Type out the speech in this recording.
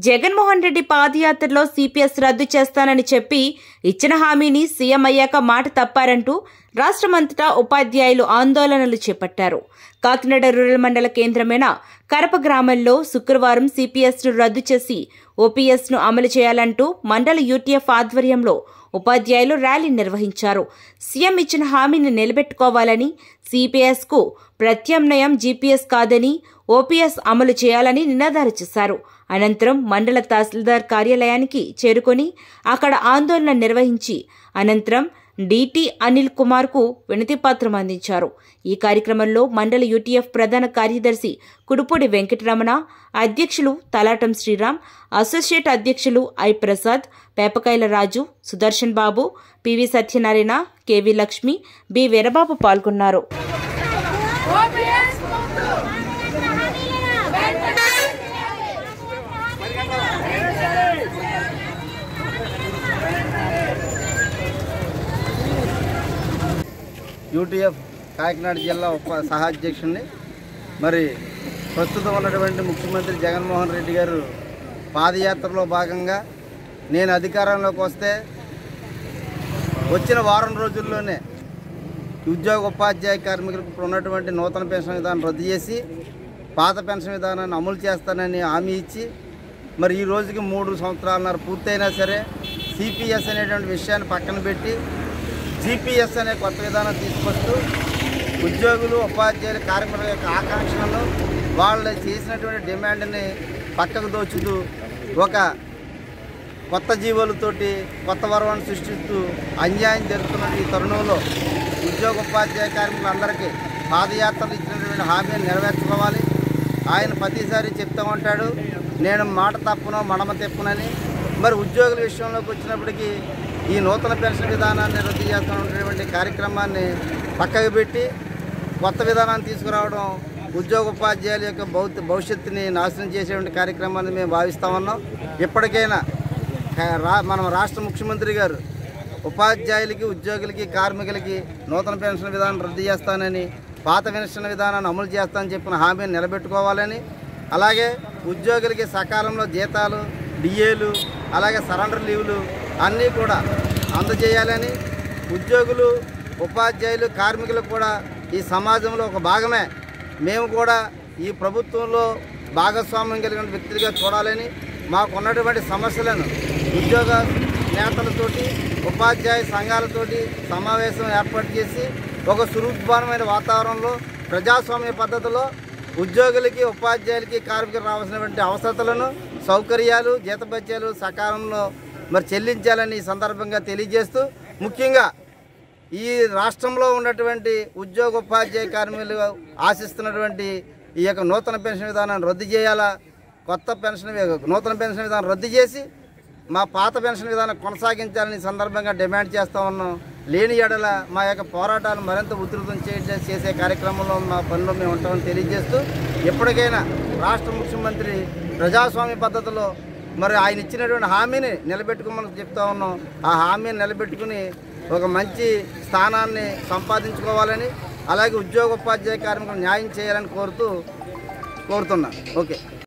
జగన్మోహన్ రెడ్డి పాదయాత్రలో సిపిఎస్ రద్దు చేస్తానని చెప్పి ఇచ్చిన హామీని సీఎం అయ్యాక మాట తప్పారంటూ రాష్ట్రమంతటా ఉపాధ్యాయులు ఆందోళనలు చేపట్టారు కాకినాడ రూరల్ మండల కేంద్రమైన కరప గ్రామంలో శుక్రవారం సిపిఎస్ ను రద్దు చేసి ఓపీఎస్ ను అమలు చేయాలంటూ మండల యూటీఎఫ్ ఆధ్వర్యంలో ఉపాధ్యాయులు ర్యాలీ నిర్వహించారు సీఎం ఇచ్చిన హామీని నిలబెట్టుకోవాలని సిపిఎస్ కు ప్రత్యామ్నాయం జీపీఎస్ కాదని ఓపీఎస్ అమలు చేయాలని నినాదాలు చేశారు అనంతరం మండల తహసీల్దార్ కార్యాలయానికి చేరుకొని అక్కడ ఆందోళన నిర్వహించి అనంతరం డిటి అనిల్ కుమార్ కు వినతి పత్రం అందించారు ఈ కార్యక్రమంలో మండల యూటీఎఫ్ ప్రధాన కార్యదర్శి కుడుపూడి వెంకటరమణ అధ్యక్షులు తలాటం శ్రీరామ్ అసోసియేట్ అధ్యక్షులు I Prasad Pepakayala Raju Sudarshan Babu PV Satyanarayana KV Lakshmi B Veerababu పాల్గొన్నారు ఓపీఎస్ ముందు వెంటనే యూటీఎఫ్ కాకినాడ జిల్లా ఉప సహాధ్యక్షుడిని మరి ప్రస్తుతం ఉన్నటువంటి ముఖ్యమంత్రి జగన్మోహన్ రెడ్డి గారు పాదయాత్రలో భాగంగా నేను అధికారంలోకి వస్తే వచ్చిన వారం రోజుల్లోనే ఉద్యోగ ఉపాధ్యాయ కార్మికులకు ఇప్పుడు ఉన్నటువంటి నూతన పెన్షన్ విధానం రద్దు చేసి పాత పెన్షన్ విధానాన్ని అమలు చేస్తానని హామీ ఇచ్చి మరి ఈ రోజుకి మూడు సంవత్సరాలన్నర పూర్తయినా సరే సిపిఎస్ అనేటువంటి విషయాన్ని పక్కన పెట్టి జీపీఎస్ అనే కొత్త విధానం తీసుకొస్తూ ఉద్యోగులు ఉపాధ్యాయులు కార్మికుల యొక్క ఆకాంక్షలను వాళ్ళు చేసినటువంటి డిమాండ్ని పక్కకు దోచుతూ ఒక కొత్త జీవులతోటి కొత్త వరవాన్ని సృష్టిస్తూ అన్యాయం జరుగుతున్న ఈ తరుణంలో ఉద్యోగ ఉపాధ్యాయ కార్మికులందరికీ పాదయాత్రలు ఇచ్చినటువంటి హామీని నెరవేర్చుకోవాలి ఆయన ప్రతిసారి చెప్తూ ఉంటాడు నేను మాట తప్పును మడమ తెప్పునని మరి ఉద్యోగుల విషయంలోకి వచ్చినప్పటికీ ఈ నూతన పెన్షన్ విధానాన్ని రద్దు చేస్తున్నటువంటి కార్యక్రమాన్ని పక్కకు పెట్టి కొత్త విధానాన్ని తీసుకురావడం ఉద్యోగ ఉపాధ్యాయుల యొక్క భౌత భవిష్యత్తుని నాశనం చేసేటువంటి కార్యక్రమాన్ని మేము భావిస్తా ఉన్నాం ఇప్పటికైనా కా- రా మన రాష్ట్ర ముఖ్యమంత్రి గారు ఉపాధ్యాయులకి ఉద్యోగులకి కార్మికులకి నూతన పెన్షన్ విధానం రద్దు చేస్తానని పాత పెన్షన్ విధానాన్ని అమలు చేస్తానని చెప్పిన హామీని నిలబెట్టుకోవాలని అలాగే ఉద్యోగులకి సకాలంలో జీతాలు డిఏలు అలాగే సరెండర్ లీవులు అన్నీ కూడా అందజేయాలని ఉద్యోగులు ఉపాధ్యాయులు కార్మికులు కూడా ఈ సమాజంలో ఒక భాగమే మేము కూడా ఈ ప్రభుత్వంలో భాగస్వామ్యం కలిగిన వ్యక్తులుగా చూడాలని మాకు ఉన్నటువంటి సమస్యలను ఉద్యోగ నేతలతోటి ఉపాధ్యాయ సంఘాలతోటి సమావేశం ఏర్పాటు చేసి ఒక సురూపమైన వాతావరణంలో ప్రజాస్వామ్య పద్ధతిలో ఉద్యోగులకి ఉపాధ్యాయులకి కార్మికులకు రావాల్సినటువంటి అవసరతలను సౌకర్యాలు జీతభత్యాలు సకాలంలో మరి చెల్లించాలని ఈ సందర్భంగా తెలియజేస్తూ ముఖ్యంగా ఈ రాష్ట్రంలో ఉన్నటువంటి ఉద్యోగ ఉపాధ్యాయ కార్మికులు ఆశిస్తున్నటువంటి ఈ యొక్క నూతన పెన్షన్ విధానాన్ని రద్దు చేయాలా కొత్త పెన్షన్ వి- నూతన పెన్షన్ విధానం రద్దు చేసి మా పాత పెన్షన్ విధానం కొనసాగించాలని ఈ సందర్భంగా డిమాండ్ చేస్తూ ఉన్నాం లేని ఎడల మా యొక్క పోరాటాలు మరింత ఉధృతం చే- చేసే కార్యక్రమంలో మా పనిలో మేము ఉంటామని తెలియజేస్తూ ఎప్పటికైనా రాష్ట్ర ముఖ్యమంత్రి ప్రజాస్వామ్య పద్ధతిలో మరి ఆయన ఇచ్చినటువంటి హామీని నిలబెట్టుకోమని చెప్తా ఉన్నాం ఆ హామీని నిలబెట్టుకుని ఒక మంచి స్థానాన్ని సంపాదించుకోవాలని అలాగే ఉద్యోగ ఉపాధ్యాయ కార్మికులు న్యాయం చేయాలని కోరుతూ కోరుతున్నా ఓకే